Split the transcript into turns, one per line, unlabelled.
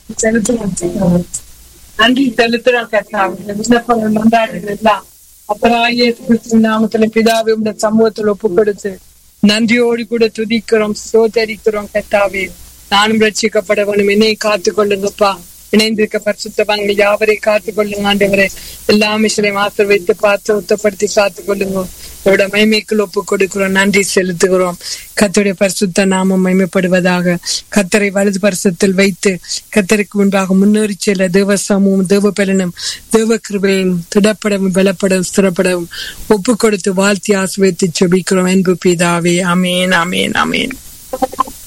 செலுத்துவோம் நன்றி செலுத்துறோம் கர்த்தாவே இந்த விண்ணப்பங்கள் மன்றாடுகள் எல்லாம் அப்புறம் கிறிஸ்துவின் நாமத்துல பிதாவை உடைய சமூகத்தில் ஒப்பு கொடுத்து நன்றியோடு கூட துதிக்கிறோம் சோதரிக்கிறோம் கர்த்தாவே நானும் ரட்சிக்கப்பட வேணும் என்னை காத்து கொள்ளுங்கப்பா இணைந்திருக்க பரிசுத்தவாங்க யாவரை காத்து கொள்ளுங்க ஆண்டவரே எல்லா மிஷனையும் ஆசிர்வைத்து பார்த்து உத்தப்படுத்தி காத்து கொள்ளுங்க அவரோட மைமைக்குள் ஒப்பு கொடுக்கிறோம் நன்றி செலுத்துகிறோம் கத்தருடைய பரிசுத்த நாமம் மைமைப்படுவதாக கத்தரை வலது பரிசத்தில் வைத்து கத்தருக்கு முன்பாக முன்னேறி செல்ல தேவ சமூகம் தேவ பலனும் தேவ கிருபையும் திடப்படவும் பலப்படவும் ஸ்திரப்படவும் ஒப்பு கொடுத்து வாழ்த்தி ஆசிர்வைத்து செபிக்கிறோம் என்பு பிதாவே அமேன் அமேன் அமேன்